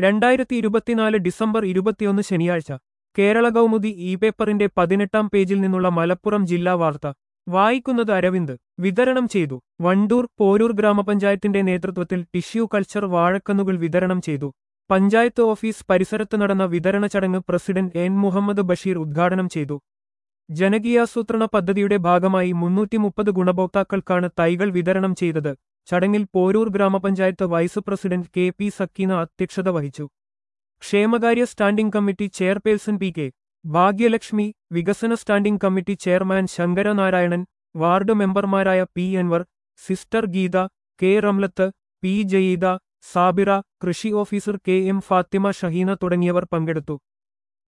രണ്ടായിരത്തി ഇരുപത്തിനാല് ഡിസംബർ ഇരുപത്തിയൊന്ന് ശനിയാഴ്ച കേരള കൗമുദി ഇ പേപ്പറിന്റെ പതിനെട്ടാം പേജിൽ നിന്നുള്ള മലപ്പുറം ജില്ലാ വാർത്ത വായിക്കുന്നത് അരവിന്ദ് വിതരണം ചെയ്തു വണ്ടൂർ പോരൂർ ഗ്രാമപഞ്ചായത്തിന്റെ നേതൃത്വത്തിൽ ടിഷ്യൂ കൾച്ചർ വാഴക്കന്നുകൾ വിതരണം ചെയ്തു പഞ്ചായത്ത് ഓഫീസ് പരിസരത്ത് നടന്ന വിതരണ ചടങ്ങ് പ്രസിഡന്റ് എൻ മുഹമ്മദ് ബഷീർ ഉദ്ഘാടനം ചെയ്തു ജനകീയാസൂത്രണ പദ്ധതിയുടെ ഭാഗമായി മുന്നൂറ്റി മുപ്പത് ഗുണഭോക്താക്കൾക്കാണ് തൈകൾ വിതരണം ചെയ്തത് ചടങ്ങിൽ പോരൂർ ഗ്രാമപഞ്ചായത്ത് vice president K P Sakeena അധ്യക്ഷത വഹിച്ചു ക്ഷേമകാര്യ standing committee chairperson P K Bhagyalakshmi വികസന standing committee chairman Sankaranarayanan ward മെമ്പർമാരായ P Anwar sister Geetha K Ramlath P Jayeeda Sabira കൃഷി officer K M Fathima Shaheena തുടങ്ങിയവർ പങ്കെടുത്തു